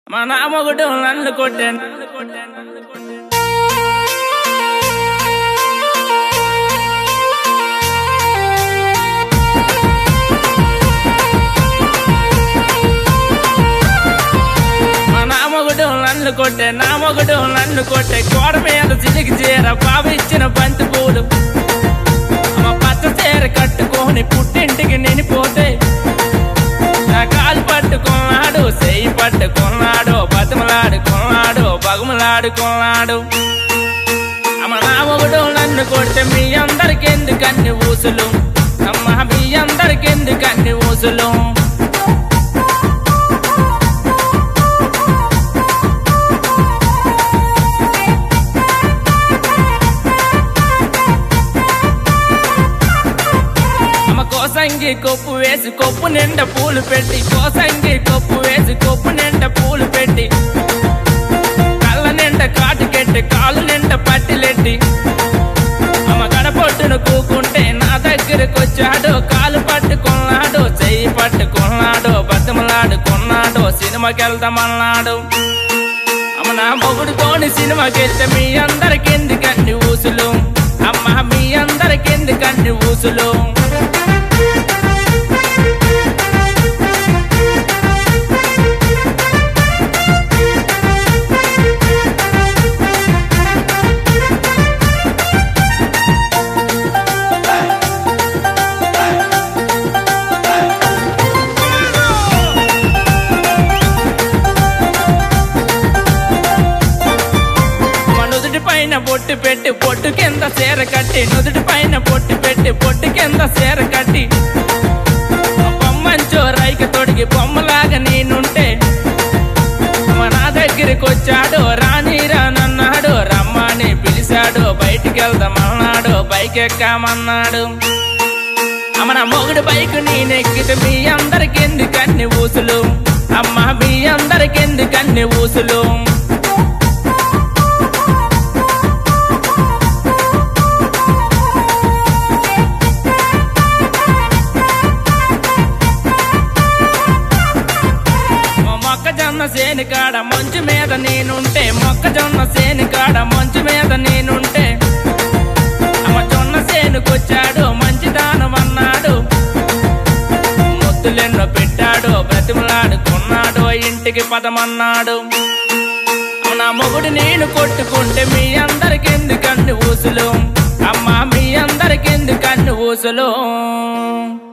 మా నామొకడు నన్ను కొట్టాను మా నామొకడు నన్ను కొట్టే నామొకడు నన్ను కొట్టే గోడ మీద చిలికి చీర బాబు ఇచ్చిన బంతి పూలు మా పచ్చ చీర కట్టుకొని పుట్టింటికి నేను పోతే నా కాలు పట్టుకున్నాడు చెయ్యి పట్టుకున్నాడు బతిమలాడుకున్నాడు బగుమలాడుకున్నాడు అమ్మ నామొకడు నన్ను కొడితే మీ అందరికి ఎందుకన్ని ఊసులు అమ్మ మీ అందరికి ఎందుకన్ని ఊసులు అమ్మ కోసంగి కొప్పు వేసి కొప్పు నిండా పూలు పెట్టి కోసంగి కొప్పు వేసి కొప్పు నిండా పూలు పెట్టి కళ్ళ నిండా కాటుకెట్టి కాలు నిండా పట్టిలెట్టి అమ్మ గడపొట్టును కూకుంటే నా దగ్గరకు వచ్చాడు కాలు పట్టుకున్నాడు చెయ్యి పట్టుకున్నాడు బద్దమలాడుకున్నాడు సినిమాకి వెళ్దామన్నాడు అమ్మ నా మొగుడు తోని సినిమాకి వెళ్తే మీ అందరికి ఎందుకన్ని ఊసులు అమ్మ మీ అందరికి ఎందుకన్ని ఊసులు మా నుదుటి పైన బొట్టు పెట్టి పొట్టు కింద సేర కట్టి నుదుటి పైన బొట్టు పెట్టి పొట్టు కింద సేర కట్టి బొమ్మంచో రైక తొడిగి బొమ్మలాగా నేనుంటే మా నా దగ్గరికి వచ్చాడు రాని రానన్నాడు రమ్మని పిలిచాడు బయటికి వెళ్దామన్నాడు బైక్ ఎక్కామన్నాడు అమ్మ నా మొగుడు బైక్ నేనెక్కితే మీ అందరికి ఎందుకన్ని ఊసులు అమ్మ మీ అందరికి ఎందుకన్ని ఊసులు ఓ మొక్కజొన్న సేను కాడ మంచు మీద నేనుంటే మొక్కజొన్న సేను కాడ మంచు మీద నేనుంటే అమ్మ జొన్న సేనుకొచ్చాడు మంచి దానం అన్నాడు ముద్దులెన్నో పెట్టాడు బ్రతిమలాడుకున్నాడు ఇంటికి పదమన్నాడు అమ్మ నా మొగుడు నేను కొట్టుకుంటే మీ అందరికి ఎందుకన్ని ఊసులు అమ్మ మీ అందరికి ఎందుకన్ని ఊసులు